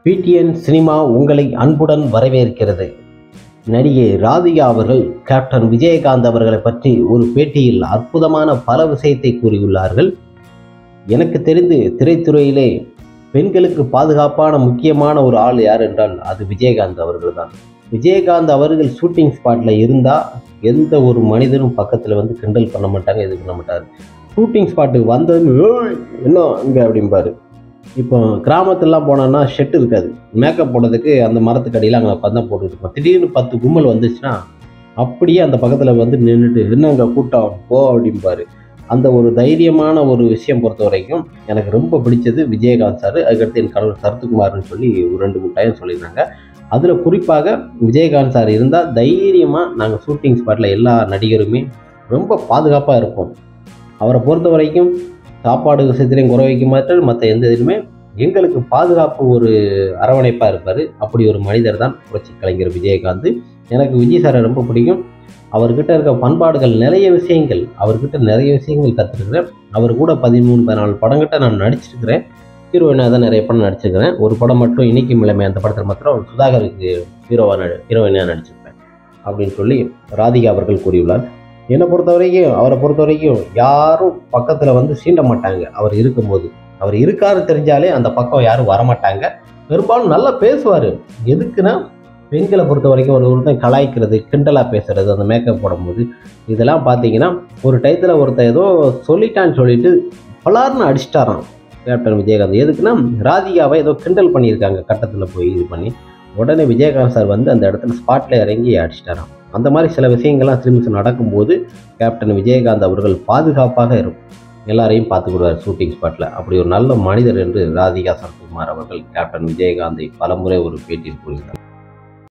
PTN cinema உங்களை அன்புடன் வரவேற்கிறது நடிகை ராதிகா அவர்கள் கேப்டன் விஜயகாந்த் அவர்களை பற்றி ஒரு பேட்டியில் அற்புதமான பல விஷயத்தை கூறியுள்ளார்கள் எனக்கு தெரிந்து திரைத்துறையிலே பெண்களுக்கு பாதுகாப்பான முக்கியமான ஒரு ஆள் யார் என்றால் அது விஜயகாந்த் அவர்கள் தான் விஜயகாந்த் அவர்கள் ஷூட்டிங் ஸ்பாட்டில் இருந்தால் எந்த ஒரு மனிதனும் பக்கத்தில் வந்து கிண்டல் பண்ண மாட்டாங்க இது பண்ண மாட்டார் ஷூட்டிங் ஸ்பாட்டுக்கு வந்தது "ஏய், என்ன இங்கே அப்படிம்பாரு இப்போ கிராமத்துலலாம் போனோன்னா ஷெட் இருக்காது மேக்கப் போடுறதுக்கு அந்த மரத்துக்கு அடியில் அங்கே பந்தம் போட்டுட்டு இருப்போம் திடீர்னு பத்து கும்பல் வந்துச்சுன்னா அப்படியே அந்த பக்கத்தில் வந்து நின்றுட்டு என்னங்க கூட்டம் போ அப்படிம்பாரு அந்த ஒரு தைரியமான ஒரு விஷயம் பொறுத்த வரைக்கும் எனக்கு ரொம்ப பிடிச்சது விஜயகாந்த் சார் அதுக்கடுத்து என் கணவர் சரத்குமார்னு சொல்லி ஒரு ரெண்டு மூணு டைம் சொல்லியிருந்தாங்க அதில் குறிப்பாக விஜயகாந்த் சார் இருந்தால் தைரியமாக நாங்கள் ஷூட்டிங் ஸ்பாட்டில் எல்லா நடிகருமே ரொம்ப பாதுகாப்பாக இருப்போம் அவரை பொறுத்த வரைக்கும் சாப்பாடு விஷயத்துலையும் குறை வைக்க மாட்டார் மற்ற எந்த இதுலையுமே எங்களுக்கு பாதுகாப்பு ஒரு அரவணைப்பாக இருப்பார் அப்படி ஒரு மனிதர் தான் புரட்சி கலைஞர் விஜயகாந்த் எனக்கு விஜய் சாரை ரொம்ப பிடிக்கும் அவர்கிட்ட இருக்க பண்பாடுகள் நிறைய விஷயங்கள் அவர்கிட்ட நிறைய விஷயங்கள் கற்றுருக்கிறேன் அவர் கூட பதிமூணு பதினாலு படங்கிட்ட நான் நடிச்சிருக்கிறேன் ஹீரோயினாக தான் நிறைய படம் நடிச்சிருக்கிறேன் ஒரு படம் மட்டும் இனிக்கும் இளமை அந்த படத்தில் மாத்திரம் சுதாகருக்கு ஹீரோவாக நடி ஹீரோயினாக நடிச்சிருப்பேன் அப்படின்னு சொல்லி ராதிகா அவர்கள் கூறியுள்ளார் என்னை பொறுத்த வரைக்கும் அவரை பொறுத்த வரைக்கும் யாரும் பக்கத்தில் வந்து சீண்ட மாட்டாங்க அவர் இருக்கும்போது அவர் இருக்காரு தெரிஞ்சாலே அந்த பக்கம் யாரும் வரமாட்டாங்க பெரும்பாலும் நல்லா பேசுவார் எதுக்குன்னா பெண்களை பொறுத்த வரைக்கும் ஒரு ஒருத்தன் கலாய்க்கிறது கிண்டலாக பேசுறது அந்த மேக்கப் போடும்போது இதெல்லாம் பார்த்தீங்கன்னா ஒரு டயத்தில் ஒருத்தன் ஏதோ சொல்லிட்டான்னு சொல்லிட்டு பலார்னு அடிச்சிட்டாராம் கேப்டன் விஜயகாந்த் எதுக்குன்னா ராதிகாவை ஏதோ கிண்டல் பண்ணியிருக்காங்க கட்டத்தில் போய் இது பண்ணி உடனே விஜயகாந்த் சார் வந்து அந்த இடத்துல ஸ்பாட்டில் இறங்கி அடிச்சிட்டாராம் அந்த மாதிரி சில விஷயங்கள்லாம் திரும்பி நடக்கும்போது கேப்டன் விஜயகாந்த் அவர்கள் பாதுகாப்பாக இருக்கும் எல்லாரையும் பார்த்துக்கிடுவார் ஷூட்டிங் ஸ்பாட்டில் அப்படி ஒரு நல்ல மனிதர் என்று ராதிகா சரத்குமார் அவர்கள் கேப்டன் விஜயகாந்தை பலமுறை ஒரு பேட்டியில் கூறினார்